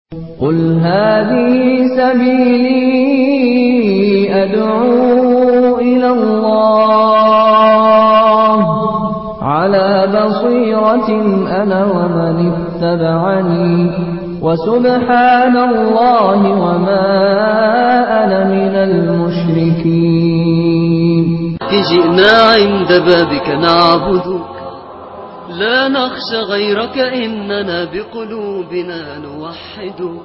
قل هذه سبيلي أدعو إلى الله على بصيرة أنا ومن اتبعني وسبحان الله وما أنا من المشركين جئنا عند بابك نعبدك لا نخشى غيرك إننا بقلوبنا نوحدك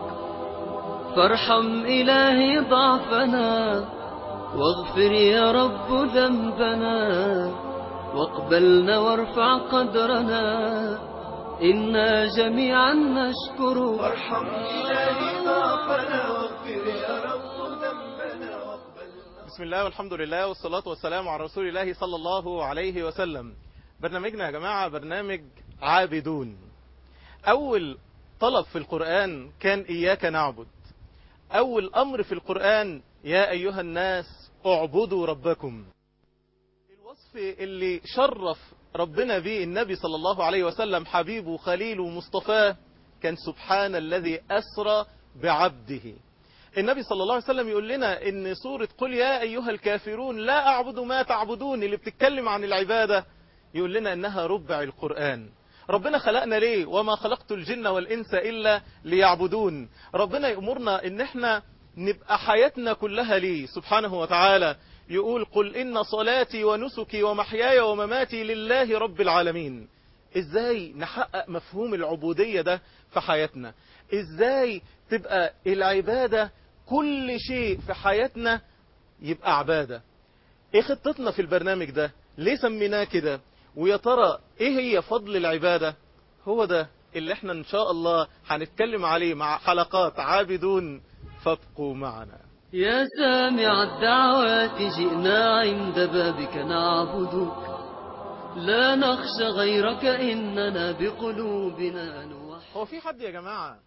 فارحم إلهي ضعفنا واغفر يا رب ذنبنا واقبلنا وارفع قدرنا إنا جميعا نشكرك وارحم إلهي ضعفنا واغفر يا رب ذنبنا واقبلنا بسم الله والحمد لله والصلاة والسلام على رسول الله صلى الله عليه وسلم برنامجنا يا جماعة برنامج عابدون أول طلب في القرآن كان إياك نعبد أول أمر في القرآن يا أيها الناس اعبدوا ربكم الوصف اللي شرف ربنا به النبي صلى الله عليه وسلم حبيبه خليله مصطفاه كان سبحان الذي أسرى بعبده النبي صلى الله عليه وسلم يقول لنا ان سورة قل يا أيها الكافرون لا أعبد ما تعبدون اللي بتتكلم عن العبادة يقول لنا انها ربع القرآن ربنا خلقنا ليه وما خلقت الجن والإنس إلا ليعبدون ربنا يأمرنا ان احنا نبقى حياتنا كلها ليه سبحانه وتعالى يقول قل إن صلاتي ونسكي ومحياي ومماتي لله رب العالمين ازاي نحقق مفهوم العبودية ده في حياتنا ازاي تبقى العبادة كل شيء في حياتنا يبقى عبادة ايه خطتنا في البرنامج ده ليه سميناه كده ويا ترى ايه هي فضل العبادة هو ده اللي احنا ان شاء الله هنتكلم عليه مع حلقات عابدون فابقوا معنا يا سامع الدعوات جئنا عند بابك نعبدك لا نخشى غيرك إننا بقلوبنا نوحد هو في حد يا جماعة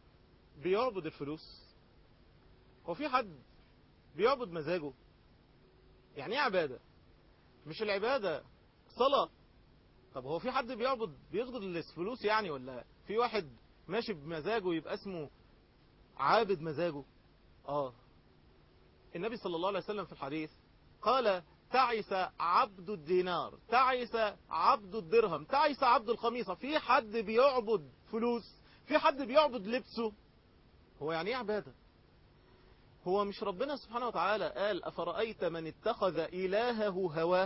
بيعبد الفلوس هو في حد بيعبد مزاجه يعني ايه عبادة مش العبادة صلاة طب هو في حد بيعبد بيسجد للفلوس يعني ولا في واحد ماشي بمزاجه يبقى اسمه عابد مزاجه اه النبي صلى الله عليه وسلم في الحديث قال تعس عبد الدينار تعس عبد الدرهم تعس عبد الخميصة في حد بيعبد فلوس في حد بيعبد لبسه هو يعني ايه عبادة هو مش ربنا سبحانه وتعالى قال أفرأيت من اتخذ إلهه هواه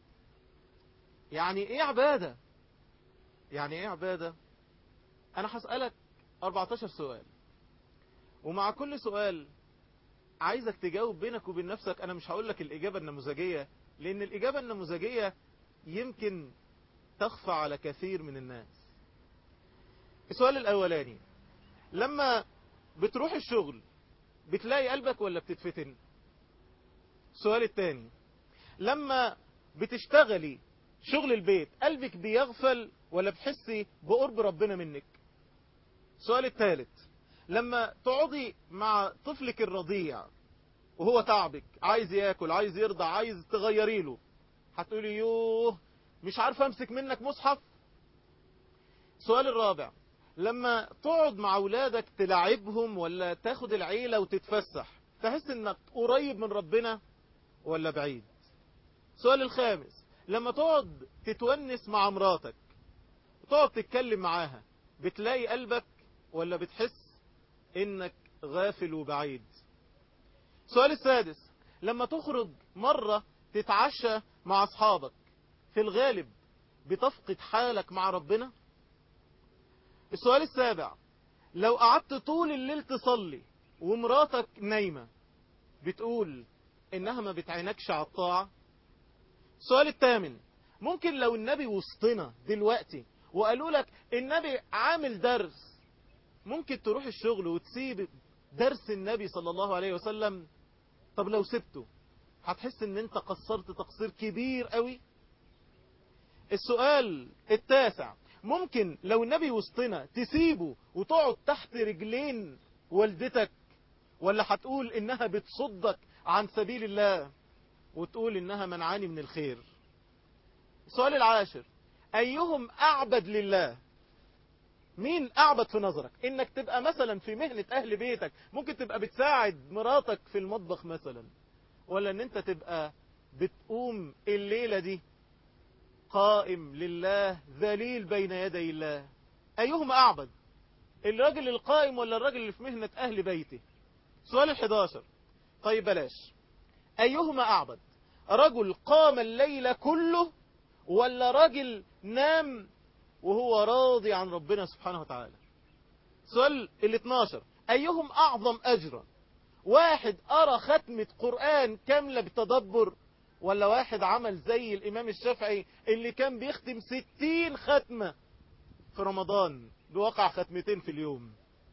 يعني ايه عبادة يعني ايه عبادة انا هسألك 14 سؤال ومع كل سؤال عايزك تجاوب بينك وبين نفسك انا مش هقول لك الاجابة النموذجية لان الاجابة النموذجية يمكن تخفى على كثير من الناس السؤال الاولاني لما بتروح الشغل بتلاقي قلبك ولا بتتفتن السؤال الثاني لما بتشتغلي شغل البيت قلبك بيغفل ولا بتحسي بقرب ربنا منك السؤال الثالث لما تقعدي مع طفلك الرضيع وهو تعبك عايز ياكل عايز يرضع عايز تغيري له هتقولي يوه مش عارف امسك منك مصحف السؤال الرابع لما تقعد مع اولادك تلعبهم ولا تاخد العيلة وتتفسح تحس انك قريب من ربنا ولا بعيد السؤال الخامس لما تقعد تتونس مع مراتك وتقعد تتكلم معاها بتلاقي قلبك ولا بتحس انك غافل وبعيد السؤال السادس لما تخرج مرة تتعشى مع اصحابك في الغالب بتفقد حالك مع ربنا السؤال السابع لو قعدت طول الليل تصلي ومراتك نايمة بتقول انها ما بتعينكش على الطاعة السؤال الثامن ممكن لو النبي وسطنا دلوقتي وقالوا لك النبي عامل درس ممكن تروح الشغل وتسيب درس النبي صلى الله عليه وسلم طب لو سبته هتحس ان انت قصرت تقصير كبير قوي السؤال التاسع ممكن لو النبي وسطنا تسيبه وتقعد تحت رجلين والدتك ولا هتقول انها بتصدك عن سبيل الله وتقول انها منعاني من الخير السؤال العاشر ايهم اعبد لله مين أعبد في نظرك إنك تبقى مثلا في مهنة أهل بيتك ممكن تبقى بتساعد مراتك في المطبخ مثلا ولا إن أنت تبقى بتقوم الليلة دي قائم لله ذليل بين يدي الله أيهما أعبد الراجل القائم ولا الراجل اللي في مهنة أهل بيته سؤال الحداشر طيب بلاش أيهما أعبد رجل قام الليل كله ولا رجل نام وهو راضي عن ربنا سبحانه وتعالى سؤال ال 12 أيهم أعظم أجرا واحد أرى ختمة قرآن كاملة بتدبر ولا واحد عمل زي الإمام الشافعي اللي كان بيختم ستين ختمة في رمضان بوقع ختمتين في اليوم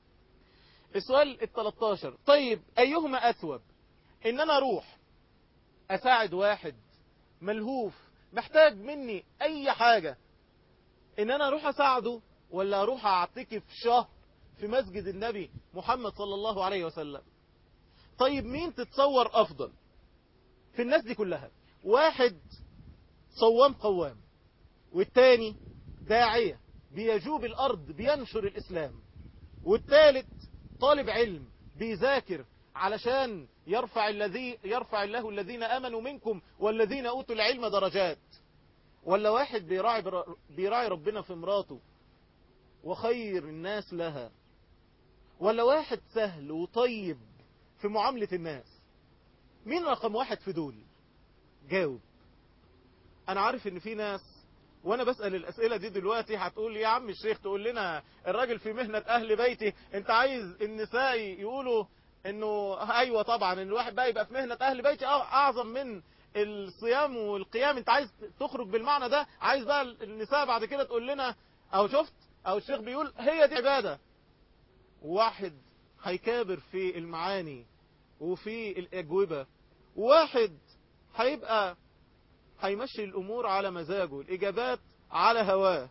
السؤال ال 13 طيب أيهما أثوب إن أنا أروح أساعد واحد ملهوف محتاج مني أي حاجة إن أنا أروح أساعده ولا أروح أعتكف شهر في مسجد النبي محمد صلى الله عليه وسلم طيب مين تتصور أفضل في الناس دي كلها واحد صوام قوام والتاني داعية بيجوب الأرض بينشر الإسلام والثالث طالب علم بيذاكر علشان يرفع الذي يرفع الله الذين امنوا منكم والذين اوتوا العلم درجات ولا واحد بيراعي بر... بيراعي ربنا في مراته وخير الناس لها ولا واحد سهل وطيب في معاملة الناس مين رقم واحد في دول جاوب انا عارف ان في ناس وانا بسأل الاسئلة دي دلوقتي هتقول يا عم الشيخ تقول لنا الراجل في مهنة اهل بيتي انت عايز النساء يقولوا انه ايوه طبعا ان الواحد بقى يبقى في مهنة اهل بيتي اعظم من الصيام والقيام انت عايز تخرج بالمعنى ده عايز بقى النساء بعد كده تقول لنا او شفت او الشيخ بيقول هي دي عبادة واحد هيكابر في المعاني وفي الاجوبة واحد هيبقى هيمشي الامور على مزاجه الاجابات على هواه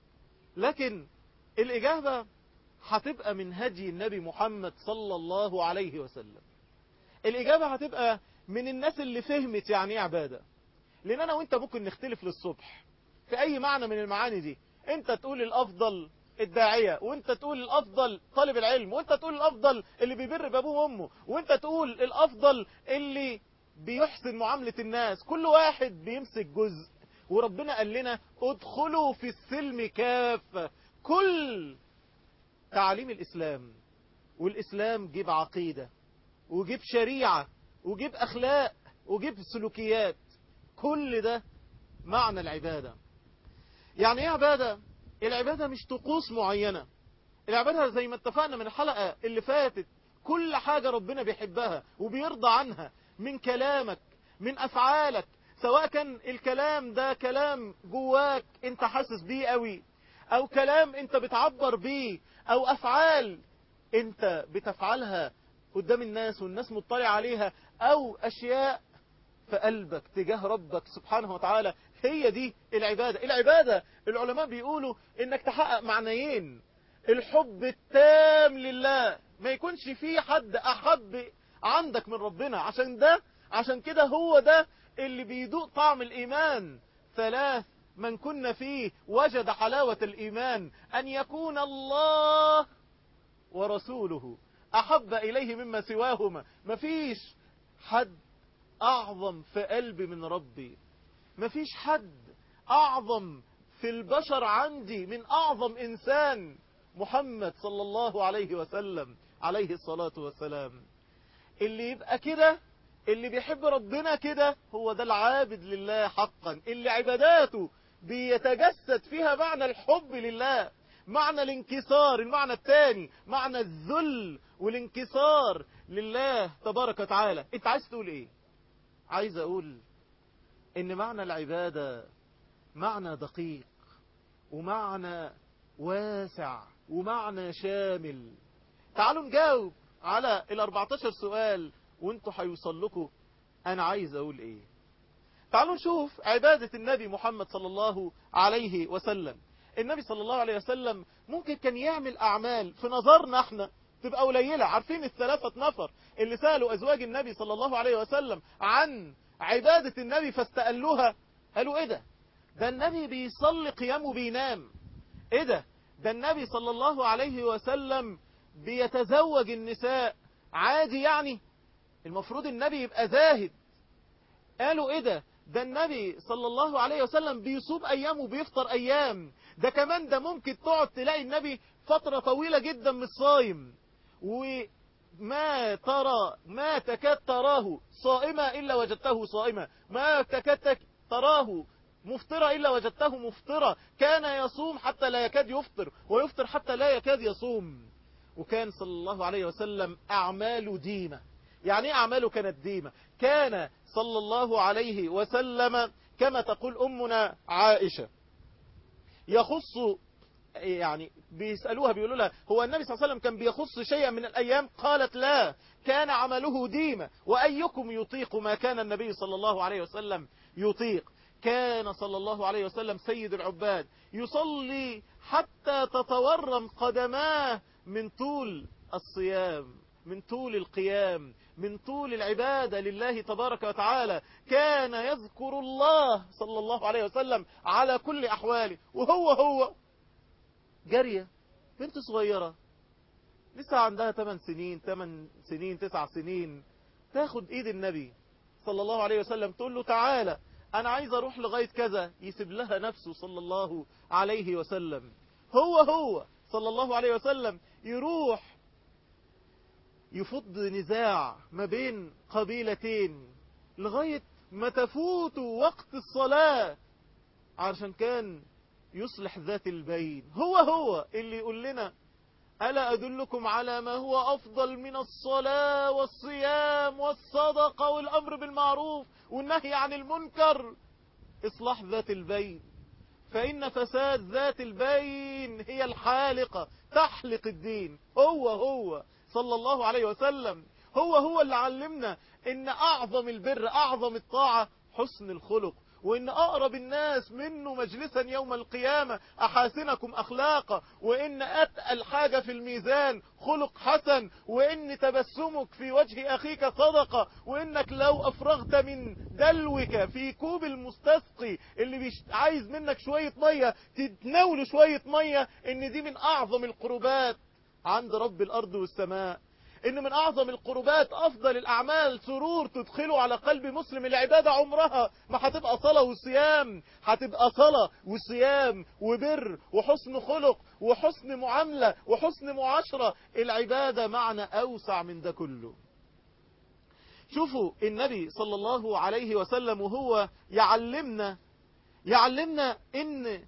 لكن الاجابة هتبقى من هدي النبي محمد صلى الله عليه وسلم الإجابة هتبقى من الناس اللي فهمت يعني ايه عبادة لأن أنا وإنت ممكن نختلف للصبح في أي معنى من المعاني دي أنت تقول الأفضل الداعية وانت تقول الافضل طالب العلم وانت تقول الافضل اللي بيبر بابوه وامه وانت تقول الافضل اللي بيحسن معاملة الناس كل واحد بيمسك جزء وربنا قال لنا ادخلوا في السلم كافة كل تعليم الإسلام والإسلام جيب عقيدة وجيب شريعة وجيب أخلاق وجيب سلوكيات كل ده معنى العبادة يعني ايه عبادة العبادة مش طقوس معينة العبادة زي ما اتفقنا من الحلقة اللي فاتت كل حاجة ربنا بيحبها وبيرضى عنها من كلامك من أفعالك سواء كان الكلام ده كلام جواك انت حاسس بيه قوي او كلام انت بتعبر بيه او افعال انت بتفعلها قدام الناس والناس مطلع عليها او اشياء في قلبك تجاه ربك سبحانه وتعالى هي دي العبادة العبادة العلماء بيقولوا انك تحقق معنيين الحب التام لله ما يكونش في حد احب عندك من ربنا عشان ده عشان كده هو ده اللي بيدوق طعم الايمان ثلاث من كنا فيه وجد حلاوة الإيمان أن يكون الله ورسوله أحب إليه مما سواهما مفيش حد أعظم في قلبي من ربي مفيش حد أعظم في البشر عندي من أعظم إنسان محمد صلى الله عليه وسلم عليه الصلاة والسلام اللي يبقى كده اللي بيحب ربنا كده هو ده العابد لله حقا اللي عباداته بيتجسد فيها معنى الحب لله معنى الانكسار المعنى الثاني معنى الذل والانكسار لله تبارك وتعالى انت عايز تقول ايه عايز اقول ان معنى العبادة معنى دقيق ومعنى واسع ومعنى شامل تعالوا نجاوب على ال 14 سؤال وانتوا هيوصل لكم انا عايز اقول ايه تعالوا نشوف عبادة النبي محمد صلى الله عليه وسلم النبي صلى الله عليه وسلم ممكن كان يعمل أعمال في نظرنا احنا تبقى قليلة عارفين الثلاثة نفر اللي سألوا أزواج النبي صلى الله عليه وسلم عن عبادة النبي فاستقلوها قالوا ايه ده ده النبي بيصلي قيام وبينام ايه ده ده النبي صلى الله عليه وسلم بيتزوج النساء عادي يعني المفروض النبي يبقى زاهد قالوا ايه ده ده النبي صلى الله عليه وسلم بيصوم ايام وبيفطر ايام ده كمان ده ممكن تقعد تلاقي النبي فترة طويلة جدا مش صايم وما ترى ما تكاد تراه صائما إلا وجدته صائما ما تكاد تراه مفطرة إلا وجدته مفطرة كان يصوم حتى لا يكاد يفطر ويفطر حتى لا يكاد يصوم وكان صلى الله عليه وسلم أعماله ديمة يعني ايه أعماله كانت ديمة كان صلى الله عليه وسلم كما تقول أمنا عائشة يخص يعني بيسألوها بيقولوا لها هو النبي صلى الله عليه وسلم كان بيخص شيئا من الأيام قالت لا كان عمله ديمة وأيكم يطيق ما كان النبي صلى الله عليه وسلم يطيق كان صلى الله عليه وسلم سيد العباد يصلي حتى تتورم قدماه من طول الصيام من طول القيام من طول العبادة لله تبارك وتعالى كان يذكر الله صلى الله عليه وسلم على كل أحواله وهو هو جارية بنت صغيرة لسه عندها 8 سنين 8 سنين 9 سنين تاخد ايد النبي صلى الله عليه وسلم تقول له تعالى انا عايز اروح لغاية كذا يسيب لها نفسه صلى الله عليه وسلم هو هو صلى الله عليه وسلم يروح يفض نزاع ما بين قبيلتين لغاية ما تفوت وقت الصلاة عشان كان يصلح ذات البين هو هو اللي يقول لنا ألا أدلكم على ما هو أفضل من الصلاة والصيام والصدقة والأمر بالمعروف والنهي عن المنكر إصلاح ذات البين فإن فساد ذات البين هي الحالقة تحلق الدين هو هو صلى الله عليه وسلم هو هو اللي علمنا إن أعظم البر أعظم الطاعة حسن الخلق وإن أقرب الناس منه مجلسا يوم القيامة أحاسنكم أخلاقا وإن أتقل حاجة في الميزان خلق حسن وإن تبسمك في وجه أخيك صدقة وإنك لو أفرغت من دلوك في كوب المستسقي اللي بيش عايز منك شوية مية تتناوله شوية مية إن دي من أعظم القربات عند رب الأرض والسماء إن من أعظم القربات أفضل الأعمال سرور تدخله على قلب مسلم العبادة عمرها ما هتبقى صلاة وصيام هتبقى صلاة وصيام وبر وحسن خلق وحسن معاملة وحسن معاشرة العبادة معنى أوسع من ده كله شوفوا النبي صلى الله عليه وسلم وهو يعلمنا يعلمنا إن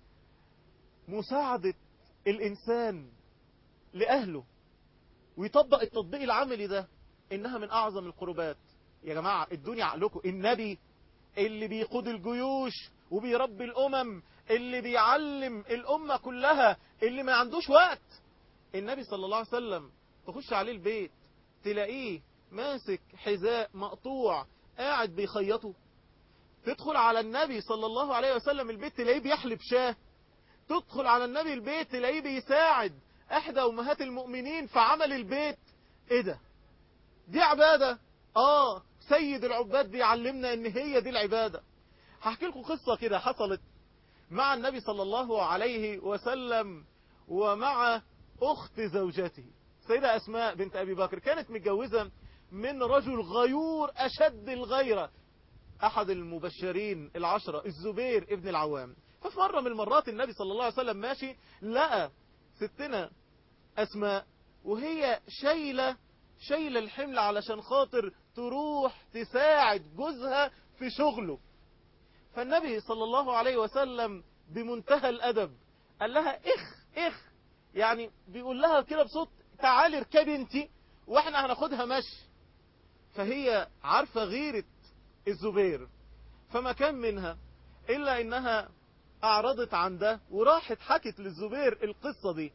مساعدة الإنسان لأهله ويطبق التطبيق العملي ده إنها من أعظم القربات يا جماعة الدنيا عقلكم النبي اللي بيقود الجيوش وبيربي الأمم اللي بيعلم الأمة كلها اللي ما عندوش وقت النبي صلى الله عليه وسلم تخش عليه البيت تلاقيه ماسك حذاء مقطوع قاعد بيخيطه تدخل على النبي صلى الله عليه وسلم البيت تلاقيه بيحلب شاه تدخل على النبي البيت تلاقيه بيساعد احدى امهات المؤمنين في عمل البيت ايه ده دي عبادة اه سيد العباد بيعلمنا ان هي دي العبادة هحكي لكم قصة كده حصلت مع النبي صلى الله عليه وسلم ومع اخت زوجته سيدة اسماء بنت ابي بكر كانت متجوزة من رجل غيور اشد الغيرة احد المبشرين العشرة الزبير ابن العوام ففي مرة من المرات النبي صلى الله عليه وسلم ماشي لقى ستنا أسماء وهي شايلة شايلة الحمل علشان خاطر تروح تساعد جوزها في شغله فالنبي صلى الله عليه وسلم بمنتهى الأدب قال لها إخ إخ يعني بيقول لها كده بصوت تعالي اركبي انت واحنا هناخدها مشي فهي عارفة غيرة الزبير فما كان منها إلا إنها أعرضت عن ده وراحت حكت للزبير القصة دي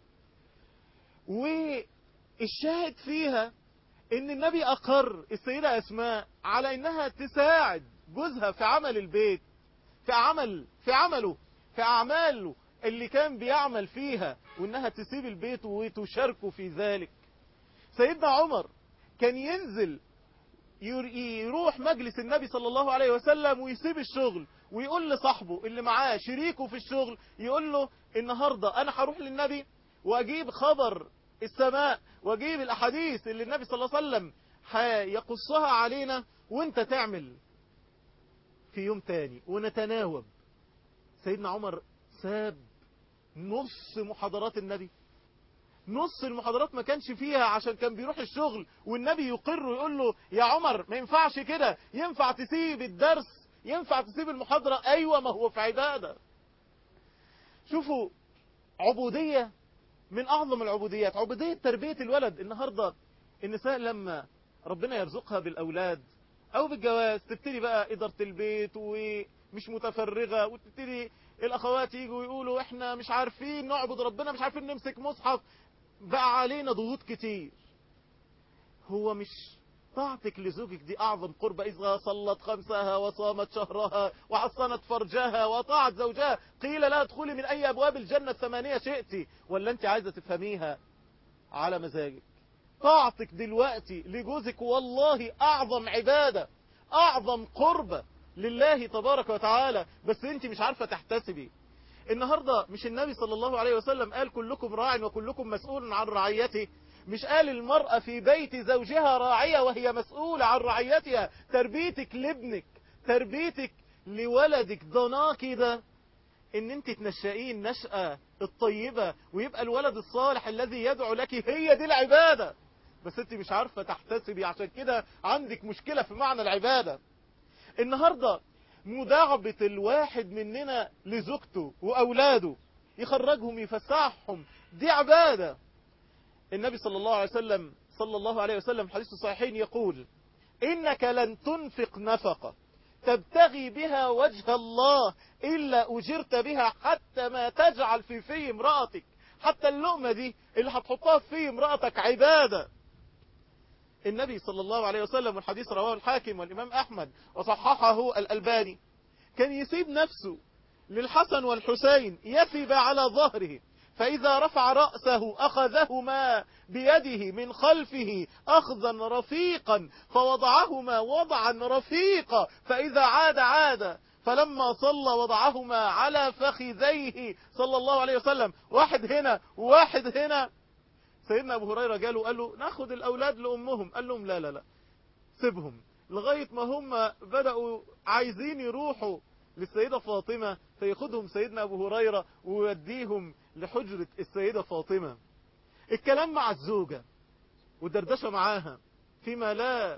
والشاهد فيها ان النبي اقر السيدة اسماء على انها تساعد جوزها في عمل البيت في عمل في عمله في اعماله اللي كان بيعمل فيها وانها تسيب البيت وتشاركه في ذلك سيدنا عمر كان ينزل يروح مجلس النبي صلى الله عليه وسلم ويسيب الشغل ويقول لصاحبه اللي معاه شريكه في الشغل يقول له النهاردة انا هروح للنبي واجيب خبر السماء واجيب الاحاديث اللي النبي صلى الله عليه وسلم هيقصها علينا وانت تعمل في يوم تاني ونتناوب سيدنا عمر ساب نص محاضرات النبي نص المحاضرات ما كانش فيها عشان كان بيروح الشغل والنبي يقر ويقول له يا عمر ما ينفعش كده ينفع تسيب الدرس ينفع تسيب المحاضرة ايوه ما هو في عبادة شوفوا عبودية من اعظم العبوديات عبودية تربية الولد النهاردة النساء لما ربنا يرزقها بالاولاد او بالجواز تبتدي بقى ادارة البيت ومش متفرغة وتبتدي الاخوات يجوا يقولوا احنا مش عارفين نعبد ربنا مش عارفين نمسك مصحف بقى علينا ضغوط كتير هو مش طاعتك لزوجك دي أعظم قربة إذا صلت خمسها وصامت شهرها وحصنت فرجها وطاعت زوجها قيل لا ادخلي من أي أبواب الجنة الثمانية شئتي ولا أنت عايزة تفهميها على مزاجك طاعتك دلوقتي لجوزك والله أعظم عبادة أعظم قربة لله تبارك وتعالى بس أنت مش عارفة تحتسبي النهاردة مش النبي صلى الله عليه وسلم قال كلكم راع وكلكم مسؤول عن رعيته مش قال المرأة في بيت زوجها راعية وهي مسؤولة عن رعيتها تربيتك لابنك تربيتك لولدك ضناكي ده ان انت تنشئيه النشأة الطيبة ويبقى الولد الصالح الذي يدعو لك هي دي العبادة بس انت مش عارفة تحتسبي عشان كده عندك مشكلة في معنى العبادة النهاردة مداعبة الواحد مننا لزوجته وأولاده يخرجهم يفسحهم دي عبادة النبي صلى الله عليه وسلم صلى الله عليه وسلم حديث الصحيحين يقول إنك لن تنفق نفقة تبتغي بها وجه الله إلا أجرت بها حتى ما تجعل في في امرأتك حتى اللقمة دي اللي هتحطها في امرأتك عبادة النبي صلى الله عليه وسلم والحديث رواه الحاكم والإمام أحمد وصححه الألباني كان يسيب نفسه للحسن والحسين يثب على ظهره فإذا رفع رأسه أخذهما بيده من خلفه أخذا رفيقا فوضعهما وضعا رفيقا فإذا عاد عاد فلما صلى وضعهما على فخذيه صلى الله عليه وسلم واحد هنا وواحد هنا سيدنا أبو هريرة قالوا قال له ناخد الأولاد لأمهم قال لهم لا لا لا سيبهم لغاية ما هم بدأوا عايزين يروحوا للسيدة فاطمة فياخدهم سيدنا أبو هريرة ويوديهم لحجرة السيدة فاطمة الكلام مع الزوجة والدردشة معاها فيما لا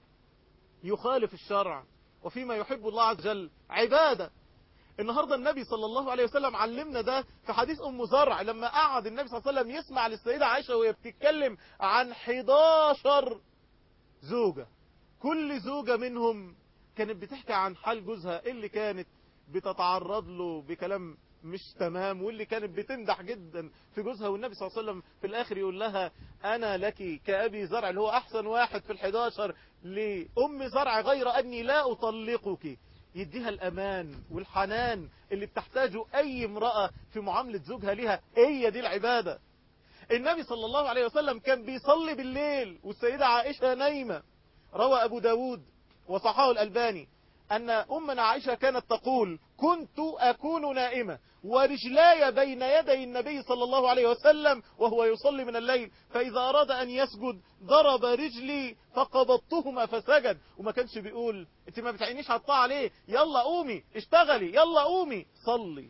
يخالف الشرع وفيما يحب الله عز وجل عبادة النهاردة النبي صلى الله عليه وسلم علمنا ده في حديث أم زرع لما قعد النبي صلى الله عليه وسلم يسمع للسيدة عائشة وهي بتتكلم عن 11 زوجة كل زوجة منهم كانت بتحكي عن حال جوزها اللي كانت بتتعرض له بكلام مش تمام واللي كانت بتمدح جدا في جوزها والنبي صلى الله عليه وسلم في الآخر يقول لها أنا لك كأبي زرع اللي هو أحسن واحد في الحداشر لأم زرع غير أني لا أطلقك يديها الأمان والحنان اللي بتحتاجه أي امرأة في معاملة زوجها لها هي دي العبادة النبي صلى الله عليه وسلم كان بيصلي بالليل والسيدة عائشة نايمة روى أبو داود وصححه الألباني أن أمنا عائشة كانت تقول كنت أكون نائمة ورجلاي بين يدي النبي صلى الله عليه وسلم وهو يصلي من الليل فإذا أراد أن يسجد ضرب رجلي فقبضتهما فسجد وما كانش بيقول انت ما بتعينيش على الطاعة ليه يلا قومي اشتغلي يلا قومي صلي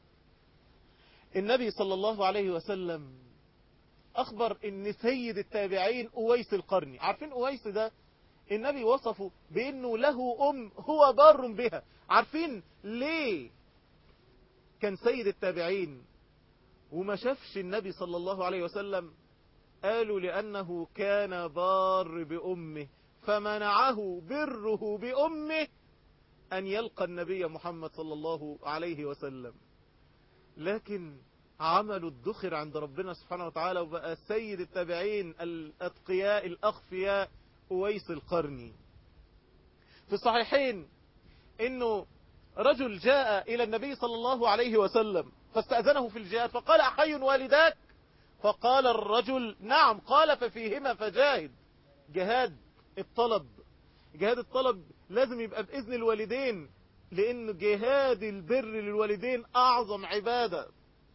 النبي صلى الله عليه وسلم أخبر ان سيد التابعين أويس القرني عارفين أويس ده النبي وصفه بأنه له أم هو بار بها عارفين ليه كان سيد التابعين وما شافش النبي صلى الله عليه وسلم قالوا لأنه كان بار بأمه فمنعه بره بأمه أن يلقى النبي محمد صلى الله عليه وسلم لكن عملوا الدخر عند ربنا سبحانه وتعالى وبقى سيد التابعين الأتقياء الأخفياء أويس القرني في الصحيحين انه رجل جاء الى النبي صلى الله عليه وسلم فاستأذنه في الجهاد فقال احي والداك فقال الرجل نعم قال ففيهما فجاهد جهاد الطلب جهاد الطلب لازم يبقى بإذن الوالدين لأن جهاد البر للوالدين أعظم عبادة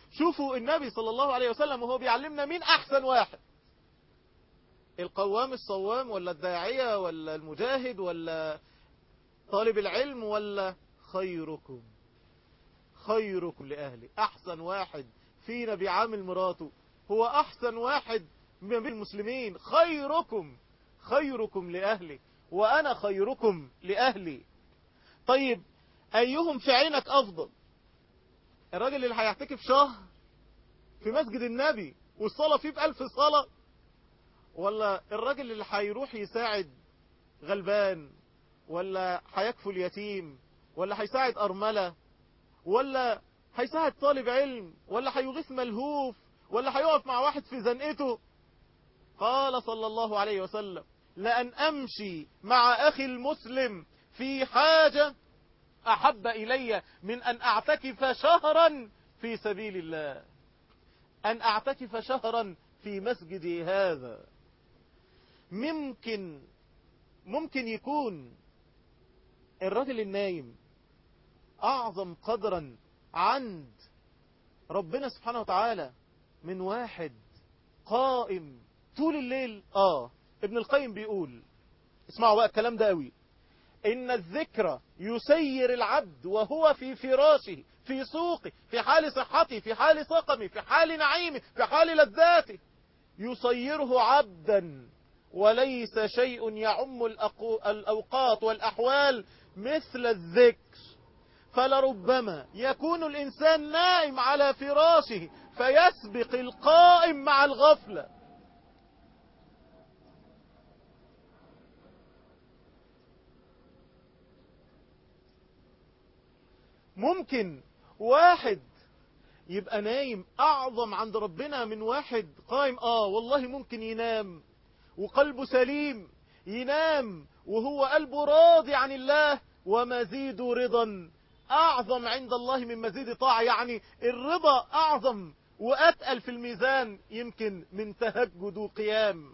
شوفوا النبي صلى الله عليه وسلم وهو بيعلمنا مين أحسن واحد القوام الصوام ولا الداعية ولا المجاهد ولا طالب العلم ولا خيركم خيركم لأهلي أحسن واحد فينا بيعامل مراته هو أحسن واحد من المسلمين خيركم خيركم لأهلي وأنا خيركم لأهلي طيب أيهم في عينك أفضل الراجل اللي هيعتكف شهر في مسجد النبي والصلاة فيه بألف صلاة ولا الراجل اللي هيروح يساعد غلبان ولا هيكفل يتيم ولا هيساعد أرملة ولا هيساعد طالب علم ولا هيغيث ملهوف ولا هيقف مع واحد في زنقته قال صلى الله عليه وسلم لأن أمشي مع أخي المسلم في حاجة أحب إلي من أن أعتكف شهرا في سبيل الله أن أعتكف شهرا في مسجدي هذا ممكن ممكن يكون الرجل النايم أعظم قدرا عند ربنا سبحانه وتعالى من واحد قائم طول الليل آه ابن القيم بيقول اسمعوا بقى الكلام ده قوي إن الذكر يسير العبد وهو في فراشه في سوقه في حال صحته في حال سقمه في حال نعيمه في حال لذاته يصيره عبدا وليس شيء يعم الأوقات والأحوال مثل الذكر فلربما يكون الإنسان نائم على فراشه فيسبق القائم مع الغفلة ممكن واحد يبقى نايم أعظم عند ربنا من واحد قائم آه والله ممكن ينام وقلبه سليم ينام وهو قلبه راضي عن الله ومزيد رضا أعظم عند الله من مزيد طاعة يعني الرضا أعظم وأتقل في الميزان يمكن من تهجد وقيام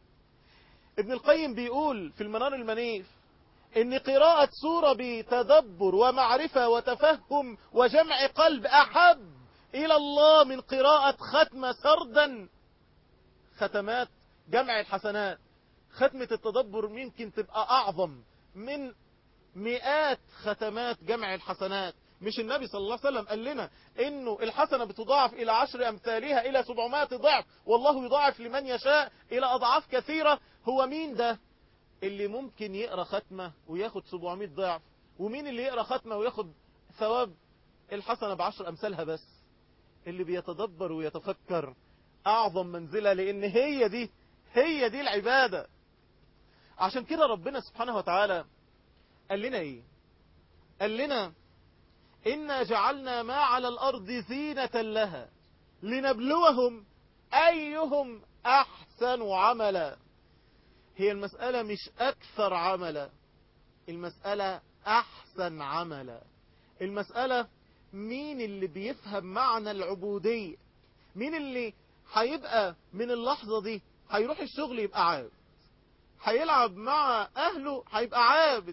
ابن القيم بيقول في المنار المنيف ان قراءة سورة بتدبر ومعرفة وتفهم وجمع قلب احب الى الله من قراءة ختمة سردا ختمات جمع الحسنات ختمة التدبر ممكن تبقى اعظم من مئات ختمات جمع الحسنات مش النبي صلى الله عليه وسلم قال لنا انه الحسنة بتضاعف الى عشر امثالها الى 700 ضعف والله يضاعف لمن يشاء الى اضعاف كثيرة هو مين ده اللي ممكن يقرأ ختمة وياخد 700 ضعف ومين اللي يقرأ ختمة وياخد ثواب الحسنة بعشر امثالها بس اللي بيتدبر ويتفكر اعظم منزلة لان هي دي هي دي العبادة عشان كده ربنا سبحانه وتعالى قال لنا ايه قال لنا إنا جعلنا ما على الأرض زينة لها لنبلوهم أيهم أحسن عملا هي المسألة مش أكثر عملا المسألة أحسن عملا المسألة مين اللي بيفهم معنى العبودية مين اللي هيبقى من اللحظة دي هيروح الشغل يبقى عابد هيلعب مع أهله هيبقى عابد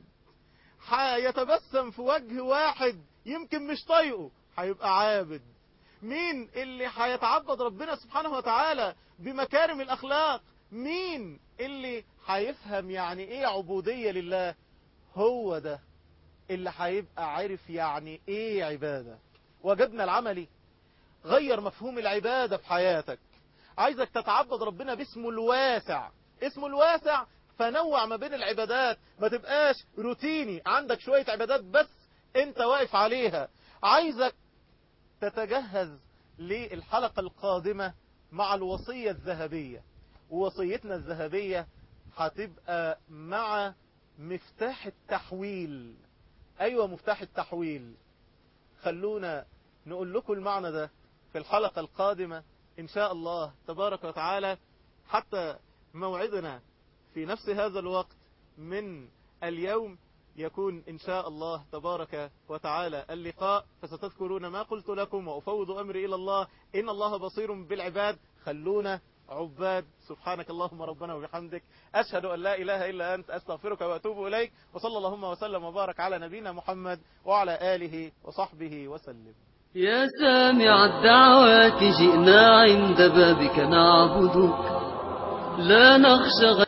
هيتبسم في وجه واحد يمكن مش طايقه هيبقى عابد مين اللي هيتعبد ربنا سبحانه وتعالى بمكارم الأخلاق مين اللي هيفهم يعني ايه عبودية لله هو ده اللي هيبقى عارف يعني ايه عبادة وجدنا العملي غير مفهوم العبادة في حياتك عايزك تتعبد ربنا باسمه الواسع اسمه الواسع فنوع ما بين العبادات ما تبقاش روتيني عندك شوية عبادات بس انت واقف عليها عايزك تتجهز للحلقة القادمة مع الوصية الذهبية ووصيتنا الذهبية هتبقى مع مفتاح التحويل ايوه مفتاح التحويل خلونا نقول لكم المعنى ده في الحلقة القادمة ان شاء الله تبارك وتعالى حتى موعدنا في نفس هذا الوقت من اليوم يكون إن شاء الله تبارك وتعالى اللقاء فستذكرون ما قلت لكم وأفوض أمري إلى الله إن الله بصير بالعباد خلونا عباد سبحانك اللهم ربنا وبحمدك أشهد أن لا إله إلا أنت أستغفرك وأتوب إليك وصلى اللهم وسلم وبارك على نبينا محمد وعلى آله وصحبه وسلم يا سامع الدعوات جئنا عند بابك نعبدك لا نخشى غيرك